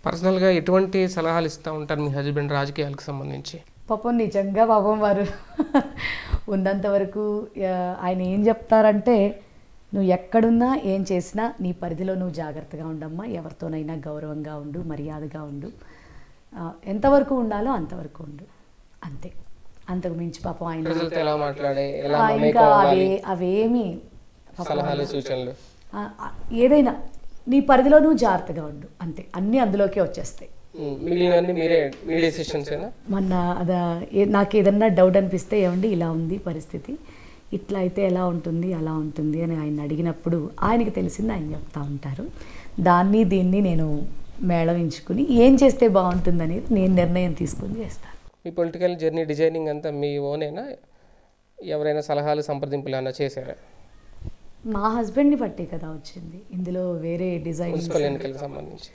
పర్సనల్గా ఎటువంటి సలహాలు ఇస్తూ ఉంటారు మీ హస్బెండ్ రాజకీయాలకు సంబంధించి పాపం నిజంగా పాపం వారు ఉన్నంత వరకు ఆ, ఆయన ఏం చెప్తారంటే నువ్వు ఎక్కడున్నా ఏం చేసినా నీ పరిధిలో నువ్వు జాగ్రత్తగా ఉండమ్మా ఎవరితోనైనా గౌరవంగా ఉండు మర్యాదగా ఉండు ఆ, ఎంతవరకు ఉండాలో అంతవరకు ఉండు అంతే అంతకు మించి పాపం ఆయన ప్రజలతో ఎలా మాట్లాడే ఎలా ఆ, ఇంకా మమేకం అవ్వాలి, అవే అవేమి సలహాలు సూచనలు ఆ, ఆ, ఏదైనా నీ పరిధిలో నువ్వు జాగ్రత్తగా ఉండు అంతే అన్నీ అందులోకే వచ్చేస్తాయి ఉమ్, మిగిలినవన్నీ మీరే మీ డెసిషన్స్ ఏనా మొన్న అదా ఏ- నాకు ఏదన్నా డౌట్ అనిపిస్తే ఏమండి ఇలా ఉంది పరిస్థితి ఇట్లా అయితే ఎలా ఉంటుంది అలా ఉంటుంది అని ఆయన అడిగినప్పుడు ఆయనకి తెలిసింది ఆయన చెప్తా ఉంటారు దాన్ని దీన్ని నేను మేళవించుకుని ఏం చేస్తే బాగుంటుంది అనేది నేను నిర్ణయం తీసుకుని చేస్తాను మీ పొలిటికల్ జర్నీ డిజైనింగ్ అంతా మీ ఓనేనా ఎవరైనా సలహాలు సంప్రదింపులు ఏమైనా చేశారా మా హస్బెండ్ని బట్టే కదా వచ్చింది ఇందులో వేరే డిజైన్ మున్సిపల్ ఎన్నికలకు సంబంధించి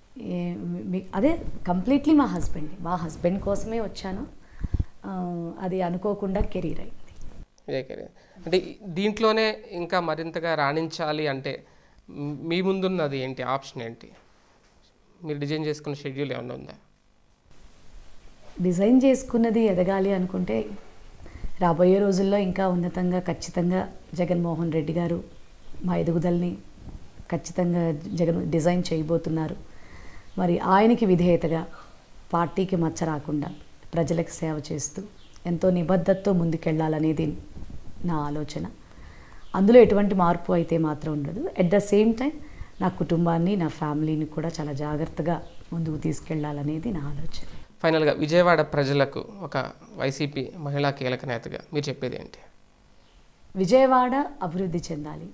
అదే కంప్లీట్లీ మా హస్బెండ్ మా హస్బెండ్ కోసమే వచ్చాను ఆ, అది అనుకోకుండా కెరీర్ అయింది ఇదే కెరీర్ అంటే ఈ- దీంట్లోనే ఇంకా మరింతగా రాణించాలి అంటే మ్- మీ ముందున్నది ఏంటి ఆప్షన్ ఏంటి మీరు డిజైన్ చేసుకున్న షెడ్యూల్ ఏమైనా ఉందా డిజైన్ చేసుకున్నది ఎదగాలి అనుకుంటే రాబోయే రోజుల్లో ఇంకా ఉన్నతంగా ఖచ్చితంగా జగన్మోహన్ రెడ్డి గారు మా ఎదుగుదలని ఖచ్చితంగా జగన్ డిజైన్ చేయబోతున్నారు మరి ఆయనకి విధేయతగా పార్టీకి మచ్చ రాకుండా ప్రజలకు సేవ చేస్తూ ఎంతో నిబద్ధతతో ముందుకెళ్ళాలనేది నా ఆలోచన అందులో ఎటువంటి మార్పు అయితే మాత్రం ఉండదు ఎట్ ద సేమ్ టైం నా కుటుంబాన్ని నా ఫ్యామిలీని కూడా చాలా జాగ్రత్తగా ముందుకు తీసుకెళ్ళాలనేది నా ఆలోచన ఫైనల్గా విజయవాడ ప్రజలకు ఒక వైసీపీ మహిళా కీలక నేతగా మీరు చెప్పేది ఏంటి విజయవాడ అభివృద్ధి చెందాలి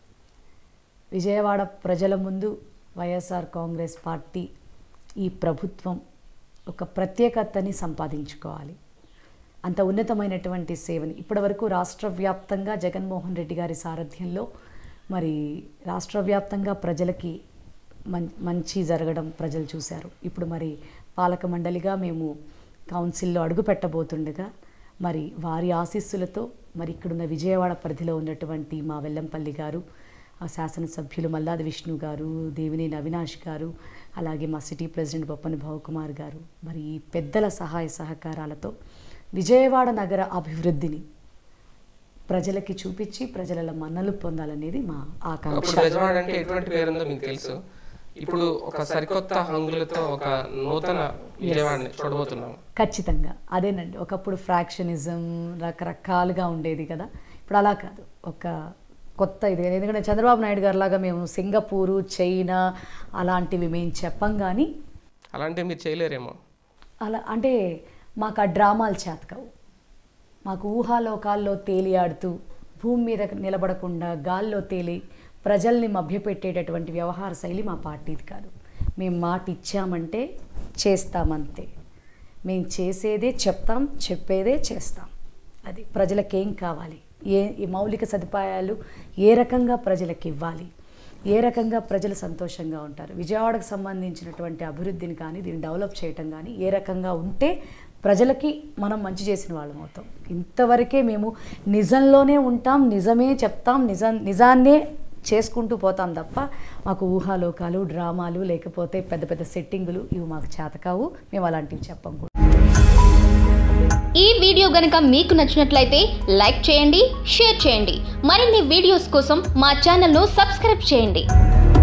విజయవాడ ప్రజల ముందు వైఎస్ఆర్ కాంగ్రెస్ పార్టీ ఈ ప్రభుత్వం ఒక ప్రత్యేకతని సంపాదించుకోవాలి అంత ఉన్నతమైనటువంటి సేవని ఇప్పటివరకు రాష్ట్ర వ్యాప్తంగా జగన్మోహన్ రెడ్డి గారి సారథ్యంలో మరి రాష్ట్ర వ్యాప్తంగా ప్రజలకి మం మంచి జరగడం ప్రజలు చూశారు ఇప్పుడు మరి పాలక మండలిగా మేము కౌన్సిల్లో అడుగు పెట్టబోతుండగా మరి వారి ఆశీస్సులతో మరి ఇక్కడున్న విజయవాడ పరిధిలో ఉన్నటువంటి మా వెల్లంపల్లి గారు ఆ శాసనసభ్యులు మల్లాది విష్ణు గారు దేవినేని అవినాష్ గారు అలాగే మా సిటీ ప్రెసిడెంట్ బొప్పని భావకుమార్ గారు మరి ఈ పెద్దల సహాయ సహకారాలతో విజయవాడ నగర అభివృద్ధిని ప్రజలకి చూపించి ప్రజల మన్నలు పొందాలనేది మా ఆకాంక్ష అప్పుడు విజయవాడ అంటే ఎటువంటి పేరుందో మీకు తెలుసు ఇప్పుడు ఒక సరికొత్త హంగులతో ఒక నూతన విజయవాడని చూడబోతున్నాము ఖచ్చితంగా అదేనండి ఒకప్పుడు ఫ్రాక్షనిజం రకరకాలుగా ఉండేది కదా ఇప్పుడు అలా కాదు ఒక కొత్త ఇది ఎందుకంటే చంద్రబాబు నాయుడు గారు లాగా మేము సింగపూరు చైనా అలాంటివి మేము చెప్పం కానీ అలాంటివి మీరు చేయలేరేమో అలా అంటే మాకు ఆ డ్రామాలు చేతకావు మాకు ఊహాలోకాల్లో తేలియాడుతూ భూమి మీద నిలబడకుండా గాల్లో తేలి ప్రజల్ని మభ్యపెట్టేటటువంటి వ్యవహార శైలి మా పార్టీది కాదు మేము మాట ఇచ్చామంటే చేస్తామంతే మేము చేసేదే చెప్తాం చెప్పేదే చేస్తాం అది ప్రజలకేం కావాలి ఏ ఈ మౌలిక సదుపాయాలు ఏ రకంగా ప్రజలకు ఇవ్వాలి ఏ రకంగా ప్రజలు సంతోషంగా ఉంటారు విజయవాడకు సంబంధించినటువంటి అభివృద్ధిని కానీ దీన్ని డెవలప్ చేయటం కానీ ఏ రకంగా ఉంటే ప్రజలకి మనం మంచి చేసిన వాళ్ళం అవుతాం ఇంతవరకే మేము నిజంలోనే ఉంటాం నిజమే చెప్తాం నిజం నిజాన్నే చేసుకుంటూ పోతాం తప్ప మాకు ఊహాలోకాలు డ్రామాలు లేకపోతే పెద్ద పెద్ద సెట్టింగులు ఇవి మాకు చేతకావు మేము అలాంటివి చెప్పం కూడా ఈ వీడియో గనుక మీకు నచ్చినట్లయితే లైక్ చేయండి షేర్ చేయండి మరిన్ని వీడియోస్ కోసం మా ఛానల్ను సబ్స్క్రైబ్ చేయండి